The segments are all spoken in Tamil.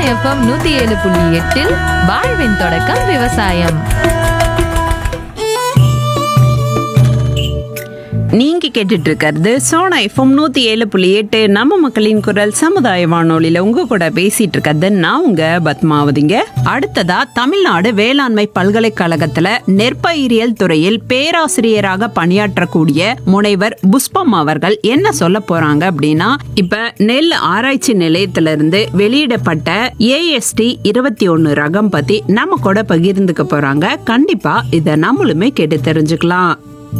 எஃப்எம் நூத்தி ஏழு புள்ளி எட்டில் வாழ்வின் தொடக்கம் விவசாயம் நீங்க கேட்டுட்டு இருக்கிறது சோனா எஃப்எம் நூத்தி ஏழு புள்ளி எட்டு நம்ம மக்களின் குரல் சமுதாய வானொலியில உங்க கூட பேசிட்டு இருக்கிறது நான் உங்க பத்மாவதிங்க அடுத்ததா தமிழ்நாடு வேளாண்மை பல்கலைக்கழகத்துல நெற்பயிரியல் துறையில் பேராசிரியராக பணியாற்றக்கூடிய முனைவர் புஷ்பம் அவர்கள் என்ன சொல்ல போறாங்க அப்படின்னா இப்ப நெல் ஆராய்ச்சி நிலையத்தில இருந்து வெளியிடப்பட்ட ஏஎஸ்டி இருபத்தி ஒன்னு ரகம் பத்தி நம்ம கூட பகிர்ந்துக்க போறாங்க கண்டிப்பா இத நம்மளுமே கேட்டு தெரிஞ்சுக்கலாம்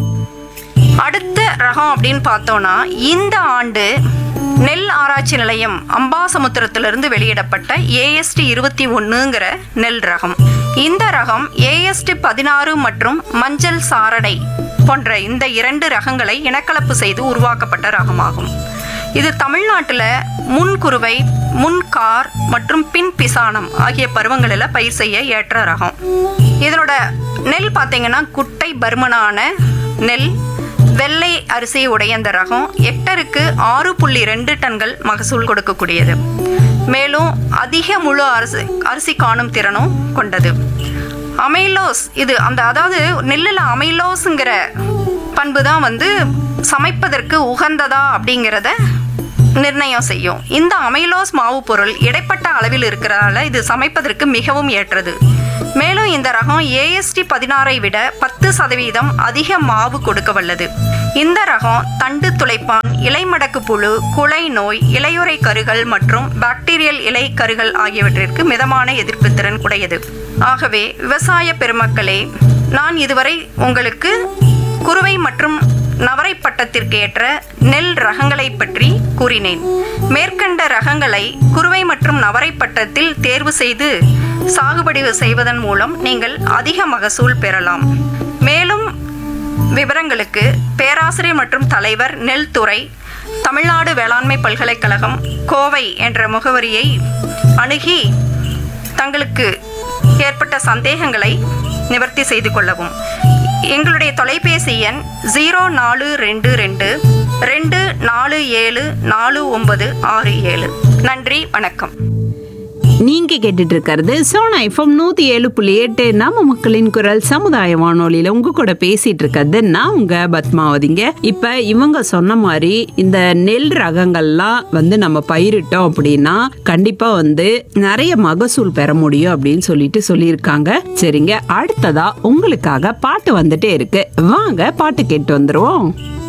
அடுத்த ரகம் அப்படின்னு பார்த்தோம்னா இந்த ஆண்டு நெல் ஆராய்ச்சி நிலையம் அம்பாசமுத்திரத்திலிருந்து வெளியிடப்பட்ட ஏஎஸ்டி இருபத்தி ஒன்றுங்கிற நெல் ரகம் இந்த ரகம் ஏஎஸ்டி பதினாறு மற்றும் மஞ்சள் சாரடை போன்ற இந்த இரண்டு ரகங்களை இனக்கலப்பு செய்து உருவாக்கப்பட்ட ரகமாகும் இது தமிழ்நாட்டில் முன்குருவை முன்கார் மற்றும் பின் பிசானம் ஆகிய பருவங்களில் பயிர் செய்ய ஏற்ற ரகம் இதனோட நெல் பார்த்தீங்கன்னா குட்டை பருமனான நெல் வெள்ளை அரிசி உடைய இந்த ரகம் ஹெக்டருக்கு ஆறு புள்ளி ரெண்டு டன்கள் மகசூல் கொடுக்கக்கூடியது மேலும் அதிக முழு அரிசி அரிசி காணும் திறனும் கொண்டது அமைலோஸ் இது அந்த அதாவது நெல்லில் அமைலோஸுங்கிற பண்பு தான் வந்து சமைப்பதற்கு உகந்ததா அப்படிங்கிறத நிர்ணயம் செய்யும் இந்த அமைலோஸ் மாவு பொருள் இடைப்பட்ட அளவில் இருக்கிறதால இது சமைப்பதற்கு மிகவும் ஏற்றது மேலும் இந்த ரகம் ஏஎஸ்டி பதினாறை விட பத்து சதவீதம் அதிக மாவு கொடுக்க வல்லது இந்த ரகம் தண்டு துளைப்பான் இலைமடக்கு புழு குலை நோய் இலையுறை கருகள் மற்றும் பாக்டீரியல் இலை கருகள் ஆகியவற்றிற்கு மிதமான எதிர்ப்பு திறன் உடையது ஆகவே விவசாய பெருமக்களே நான் இதுவரை உங்களுக்கு குறுவை மற்றும் நவரை பட்டத்திற்கு ஏற்ற நெல் ரகங்களை பற்றி கூறினேன் மேற்கண்ட ரகங்களை குறுவை மற்றும் நவரை பட்டத்தில் தேர்வு செய்து சாகுபடி செய்வதன் மூலம் நீங்கள் அதிக மகசூல் பெறலாம் மேலும் விவரங்களுக்கு பேராசிரியர் மற்றும் தலைவர் நெல் துறை தமிழ்நாடு வேளாண்மை பல்கலைக்கழகம் கோவை என்ற முகவரியை அணுகி தங்களுக்கு ஏற்பட்ட சந்தேகங்களை நிவர்த்தி செய்து கொள்ளவும் எங்களுடைய தொலைபேசி எண் ஜீரோ நாலு ரெண்டு ரெண்டு ரெண்டு நாலு ஏழு நாலு ஒன்பது ஆறு ஏழு நன்றி வணக்கம் நீங்க கேட்டுட்டு இருக்கிறது சோனா எஃப்எம் நூத்தி ஏழு புள்ளி எட்டு நம்ம மக்களின் குரல் சமுதாய வானொலியில உங்க கூட பேசிட்டு இருக்கிறது நான் உங்க பத்மாவதிங்க இப்ப இவங்க சொன்ன மாதிரி இந்த நெல் ரகங்கள்லாம் வந்து நம்ம பயிரிட்டோம் அப்படின்னா கண்டிப்பா வந்து நிறைய மகசூல் பெற முடியும் அப்படின்னு சொல்லிட்டு சொல்லியிருக்காங்க சரிங்க அடுத்ததா உங்களுக்காக பாட்டு வந்துட்டே இருக்கு வாங்க பாட்டு கேட்டு வந்துருவோம்